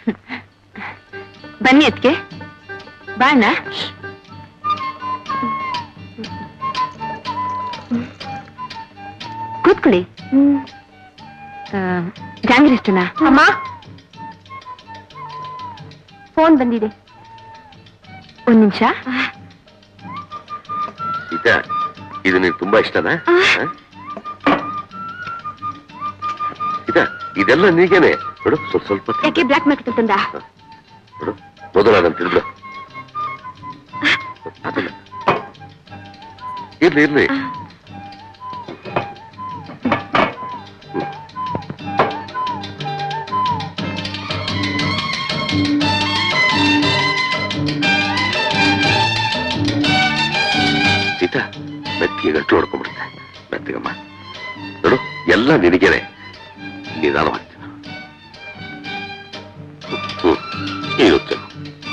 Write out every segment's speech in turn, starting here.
ಬನ್ನಿ ಅದಕ್ಕೆ ಬಾಣ ಕೂತ್ಕೊಳ್ಳಿ ಜಾಂಗಿರಿ ಇಷ್ಟನಾ ಅಮ್ಮ ಫೋನ್ ಬಂದಿದೆ ಒಂದ್ ನಿಮಿಷ ಸೀತಾ ಇದು ನಿಂಗೆ ತುಂಬಾ ಇಷ್ಟನಾ ಹ? ಸೀತಾ ಇದೆಲ್ಲ ನೀಗೇನೆ ನೋಡು ಸ್ವಲ್ಪ ಸ್ವಲ್ಪ ತಿನ್ನು. ಯಾಕೆ ಬ್ಲಾಕ್ ಮಾರ್ಕೆಟ್ ತಂದ ನೋಡು ಮೊದಲು ಅದನ್ನು ತಿಂದ್ಬಿಡು ಅದನ್ನ ಇರ್ಲಿ ಇರ್ಲಿ ಸೀತಾ ಮೆತ್ತಿಗೆ ಗಂಟು ಹೊಡ್ಕೊಂಡ್ಬಿಡುತ್ತೆ ಮೆತ್ತಿಗಮ್ಮ ನೋಡು ಎಲ್ಲ ನಿನಗೇನೆ ನಿಧಾನವಾಗಿ ತಿನ್ನು. ಹ್ಮ್ ಈಗ ತಿನ್ನು.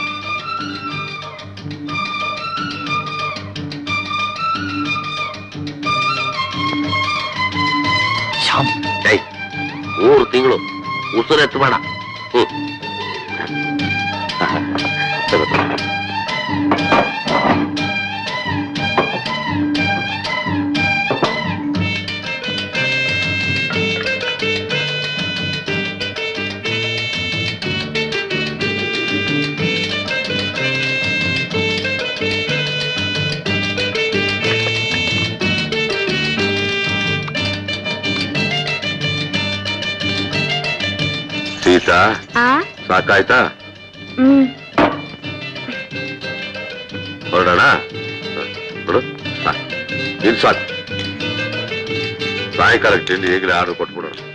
ಶ್ಯಾಮ್ ಏಯ್ ಮೂರು ತಿಂಗಳು ಉಸಿರೆತ್ತು ಬೇಡ ಹ್ಮ್ ತಗೋ, ತಗೋ. ಸೀತಾ ಆ ಸಾಕಾಯ್ತಾ ಹ್ಮ್ ಹೊರಡೋಣ ನೋಡು ಸಾಕು ಇದು ಸಾಕು ಸಾಯಂಕಾಲ ತಿಂಡಿ ಈಗಲೇ ಆರ್ಡರ್ ಕೊಟ್ಬಿಡೋಣ